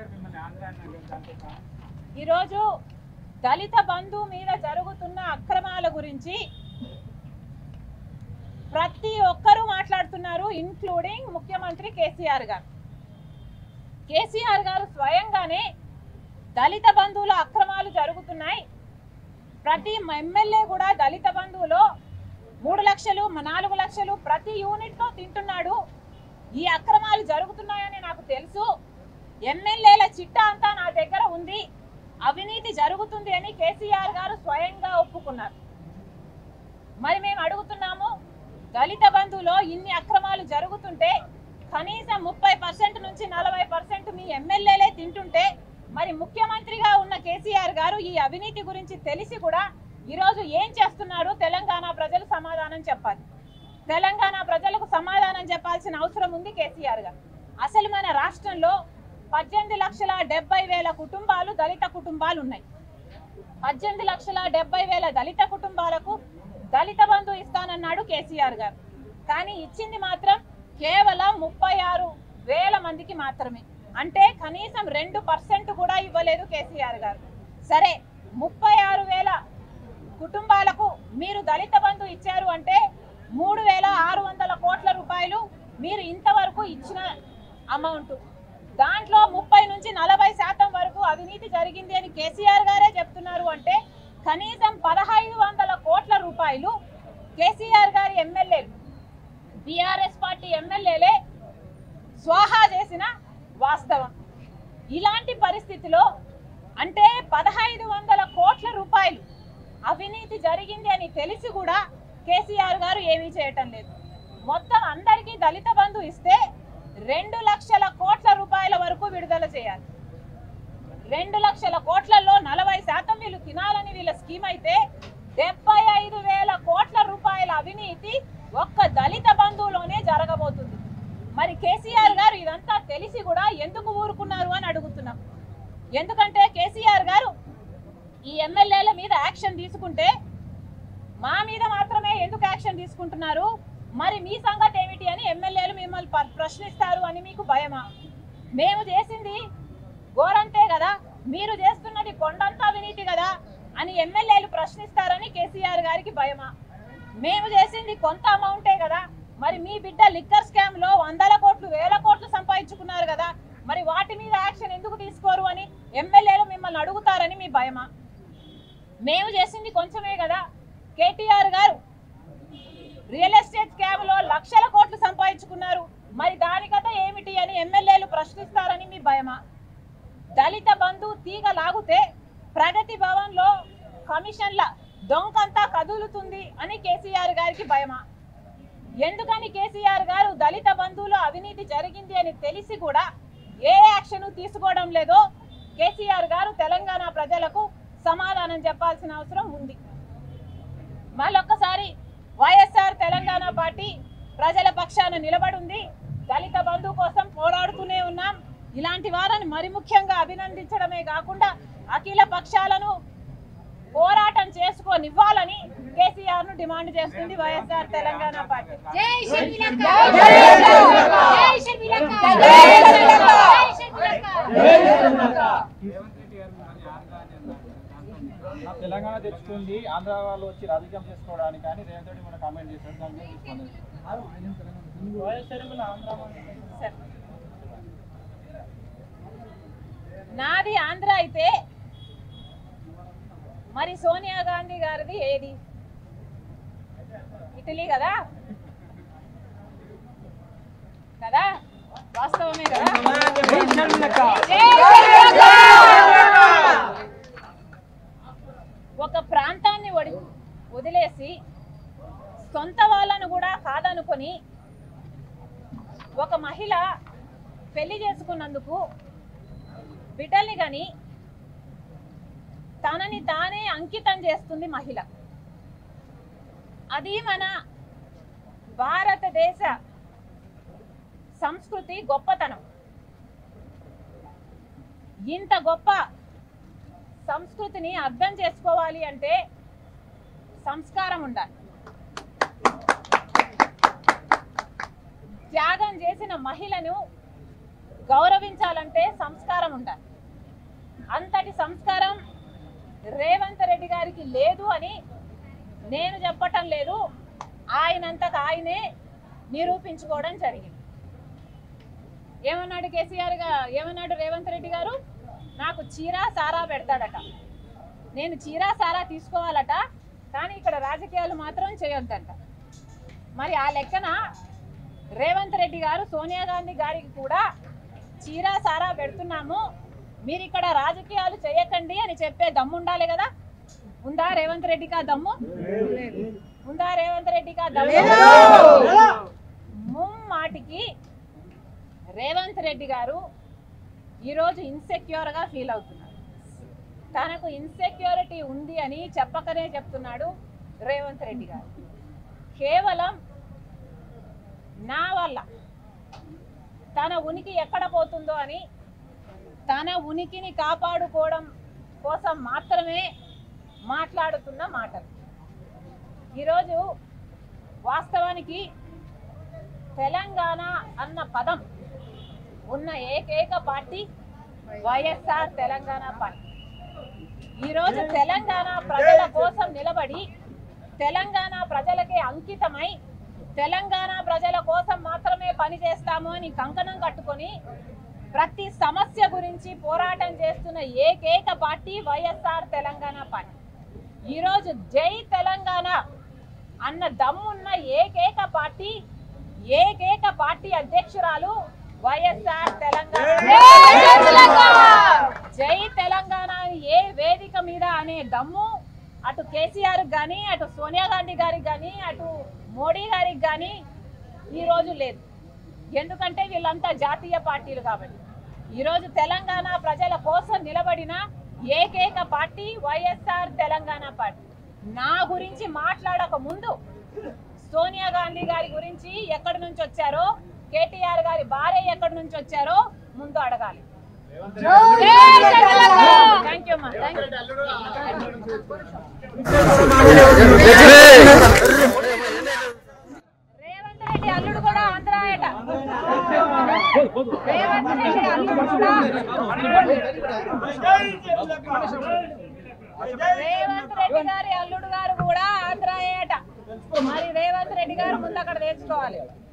గారు మిమ్మల్ని ఆంధ్ర అన్నారు దాంతో కారణం? ఈరోజు దళిత బంధు మీద జరుగుతున్న అక్రమాల గురించి ప్రతి ఒక్కరూ మాట్లాడుతున్నారు ఇన్క్లూడింగ్ ముఖ్యమంత్రి కేసీఆర్ గారు కేసీఆర్ గారు స్వయంగానే దళిత బంధువుల అక్రమాలు జరుగుతున్నాయి ప్రతి ఎమ్మెల్యే కూడా దళిత బంధువులో మూడు లక్షలు నాలుగు లక్షలు ప్రతి యూనిట్లో తింటున్నాడు ఈ అక్రమాలు జరుగుతున్నాయని నాకు తెలుసు ఎమ్మెల్యేల చిట్టా అంతా నా దగ్గర ఉంది అవినీతి జరుగుతుంది అని కేసీఆర్ గారు స్వయంగా ఒప్పుకున్నారు మరి మేము అడుగుతున్నాము దళిత బంధువులో ఇన్ని అక్రమాలు జరుగుతుంటే కనీసం ముప్పై పర్సెంట్ నుంచి నలభై పర్సెంట్ మీ ఎమ్మెల్యేలే తింటుంటే మరి ముఖ్యమంత్రిగా ఉన్న కేసీఆర్ గారు ఈ అవినీతి గురించి తెలిసి కూడా ఈరోజు ఏం చేస్తున్నాడు తెలంగాణ ప్రజలు సమాధానం చెప్పాలి తెలంగాణ ప్రజలకు సమాధానం చెప్పాల్సిన అవసరం ఉంది కేసీఆర్ గారు అసలు మన రాష్ట్రంలో పద్దెనిమిది లక్షల డెబ్బై వేల కుటుంబాలు దళిత కుటుంబాలు ఉన్నాయి పద్దెనిమిది లక్షల డెబ్బై వేల దళిత కుటుంబాలకు దళిత బంధు ఇస్తానన్నాడు కేసీఆర్ గారు కానీ ఇచ్చింది మాత్రం కేవలం ముప్పై ఆరు వేల మందికి మాత్రమే అంటే కనీసం రెండు పర్సెంట్ కూడా ఇవ్వలేదు కేసీఆర్ గారు సరే ముప్పై ఆరు వేల కుటుంబాలకు మీరు దళిత బంధు ఇచ్చారు అంటే మూడు వేల ఆరు వందల కోట్ల రూపాయలు మీరు ఇంతవరకు ఇచ్చిన అమౌంట్ దాంట్లో ముప్పై నుంచి నలభై శాతం వరకు అవినీతి జరిగింది అని కేసీఆర్ గారే చెప్తున్నారు అంటే కనీసం పదహైదు వందల కోట్ల రూపాయలు కేసీఆర్ గారి ఎమ్మెల్యేలు బీఆర్ఎస్ పార్టీ ఎమ్మెల్యేలే స్వాహా చేసిన వాస్తవం ఇలాంటి పరిస్థితిలో అంటే పదహైదు వందల కోట్ల రూపాయలు అవినీతి జరిగింది అని తెలిసి కూడా కేసీఆర్ గారు ఏమీ చేయటం లేదు మొత్తం అందరికీ దళిత బంధు ఇస్తే రెండు లక్షల కోట్ల రూపాయల వరకు విడుదల చేయాలి రెండు లక్షల కోట్లలో నలభై శాతం వీళ్ళు తినాలని వీళ్ళ స్కీమ్ అయితే డెబ్బై ఐదు వేల కోట్ల రూపాయల అవినీతి ఒక్క దళిత బంధువులోనే జరగబోతుంది మరి కేసీఆర్ గారు ఇదంతా తెలిసి కూడా ఎందుకు ఊరుకున్నారు అని అడుగుతున్నాం ఎందుకంటే కేసీఆర్ గారు ఈ ఎమ్మెల్యేల మీద యాక్షన్ తీసుకుంటే మా మీద మాత్రమే ఎందుకు యాక్షన్ తీసుకుంటున్నారు మరి మీ సంగతి ఏమిటి అని ఎమ్మెల్యేలు మిమ్మల్ని ప- ప్రశ్నిస్తారు అని మీకు భయమా మేము చేసింది ఘోరంతే కదా మీరు చేస్తున్నది కొండంత అవినీతి కదా అని ఎమ్మెల్యేలు ప్రశ్నిస్తారని కేసీఆర్ గారికి భయమా మేము చేసింది కొంత అమౌంటే కదా మరి మీ బిడ్డ లిక్కర్ స్కామ్ లో వందల కోట్లు వేల కోట్లు సంపాదించుకున్నారు కదా మరి వాటి మీద యాక్షన్ ఎందుకు తీసుకోరు అని ఎమ్మెల్యేలు మిమ్మల్ని అడుగుతారని మీ భయమా మేము చేసింది కొంచెమే కదా కేటీఆర్ గారు రియల్ ఎస్టేట్ స్కామ్ లో లక్షల కోట్లు సంపాదించుకున్నారు మరి దానికత ఏమిటి అని ఎమ్మెల్యేలు ప్రశ్నిస్తారని మీ భయమా దళిత బంధు తీగ లాగితే ప్రగతి భవన్ లో కమిషన్ల దొంకంతా కదులుతుంది అని కేసీఆర్ గారికి భయమా ఎందుకని కేసీఆర్ గారు దళిత బంధువులో అవినీతి జరిగింది అని తెలిసి కూడా ఏ యాక్షన్ తీసుకోవడం లేదో కేసీఆర్ గారు తెలంగాణ ప్రజలకు సమాధానం చెప్పాల్సిన అవసరం ఉంది మళ్ళొక్కసారి వైఎస్ఆర్ తెలంగాణ పార్టీ ప్రజల పక్షాన నిలబడుంది దళిత బంధు కోసం పోరాడుతూనే ఉన్నాం ఇలాంటి వారిని మరి ముఖ్యంగా అభినందించడమే కాకుండా అఖిల పక్షాలను పోరాటం చేసుకోనివ్వాలని కేసీఆర్ ను డిమాండ్ చేస్తుంది వైఎస్ఆర్ తెలంగాణ పార్టీ జై శ్రీలంక జై శ్రీలంక జై శ్రీలంక జై శ్రీలంక రేవంత్ రెడ్డి గారు మిమ్మల్ని ఆంధ్ర అని అన్నారు దాంతో నా తెలంగాణ తెచ్చుకుంది ఆంధ్ర వాళ్ళు వచ్చి రాజకీయం చేసుకోవడానికి కానీ రేవంత్ రెడ్డి మన కామెంట్ చేశారు దాని మీద స్పందించారు సరే. నాది ఆంధ్ర అయితే మరి సోనియా గాంధీ గారిది ఏది ఇటలీ కదా కదా వాస్తవమే కదా జై శ్రీలంక! ఒక ప్రాంతాన్ని వడి వదిలేసి సొంత వాళ్ళను కూడా కాదనుకొని ఒక మహిళ పెళ్లి చేసుకున్నందుకు బిడ్డల్ని గని తనని తానే అంకితం చేస్తుంది మహిళ అది మన భారతదేశ సంస్కృతి గొప్పతనం ఇంత గొప్ప సంస్కృతిని అర్థం చేసుకోవాలి అంటే సంస్కారం ఉండాలి త్యాగం చేసిన మహిళను గౌరవించాలంటే సంస్కారం ఉండాలి అంతటి సంస్కారం రేవంత్ రెడ్డి గారికి లేదు అని నేను చెప్పటం లేదు ఆయనంతకు ఆయనే నిరూపించుకోవడం జరిగింది ఏమన్నాడు కేసీఆర్ గా ఏమన్నాడు రేవంత్ రెడ్డి గారు నాకు చీరా సారా పెడతాడట నేను చీరా సారా తీసుకోవాలట కానీ ఇక్కడ రాజకీయాలు మాత్రం చేయొద్దంట మరి ఆ లెక్కన రేవంత్ రెడ్డి గారు సోనియా గాంధీ గారికి కూడా చీరా సారా పెడుతున్నాము మీరు ఇక్కడ రాజకీయాలు చేయకండి అని చెప్పే దమ్ము ఉండాలి కదా ఉందా రేవంత్ రెడ్డికి ఆ దమ్ము ఉందా రేవంత్ రెడ్డికి ఆ దమ్ము ముమ్మాటికి రేవంత్ రెడ్డి గారు ఈరోజు ఇన్సెక్యూర్గా ఫీల్ అవుతున్నారు తనకు ఇన్సెక్యూరిటీ ఉంది అని చెప్పకనే చెప్తున్నాడు రేవంత్ రెడ్డి గారు కేవలం నా వల్ల తన ఉనికి ఎక్కడ పోతుందో అని తన ఉనికిని కాపాడుకోవడం కోసం మాత్రమే మాట్లాడుతున్న మాటలు ఈరోజు వాస్తవానికి తెలంగాణ అన్న పదం ఉన్న ఏకైక పార్టీ వైఎస్ఆర్ తెలంగాణ పార్టీ ఈరోజు తెలంగాణ ప్రజల కోసం నిలబడి తెలంగాణ ప్రజలకే అంకితమై తెలంగాణ ప్రజల కోసం మాత్రమే పనిచేస్తాము అని కంకణం కట్టుకొని ప్రతి సమస్య గురించి పోరాటం చేస్తున్న ఏకైక పార్టీ వైఎస్ఆర్ తెలంగాణ పార్టీ ఈరోజు జై తెలంగాణ అన్న దమ్మున్న ఏకైక పార్టీ ఏకైక పార్టీ అధ్యక్షురాలు వైఎస్ఆర్ తెలంగాణ జై తెలంగాణ అని ఏ వేదిక మీద అనే దమ్ము అటు కేసీఆర్ గాని అటు సోనియా గాంధీ గారికి కానీ అటు మోడీ గారికి కానీ ఈ రోజు లేదు ఎందుకంటే వీళ్ళంతా జాతీయ పార్టీలు కాబట్టి ఈరోజు తెలంగాణ ప్రజల కోసం నిలబడిన ఏకైక పార్టీ వైఎస్ఆర్ తెలంగాణ పార్టీ నా గురించి మాట్లాడక ముందు సోనియా గాంధీ గారి గురించి ఎక్కడి నుంచి వచ్చారో కేటీఆర్ గారి భార్య ఎక్కడి నుంచి వచ్చారో ముందు అడగాలి థ్యాంక్ యూ అమ్మా థ్యాంక్ యూ రేవంత్ రెడ్డి అల్లుడు కూడా ఆంధ్ర ఏట రేవంత్ రెడ్డి అల్లుడు కూడా రేవంత్ రెడ్డి గారి అల్లుడు గారు కూడా ఆంధ్ర ఏట మరి రేవంత్ రెడ్డి గారు ముందు అక్కడ తెచ్చుకోవాలి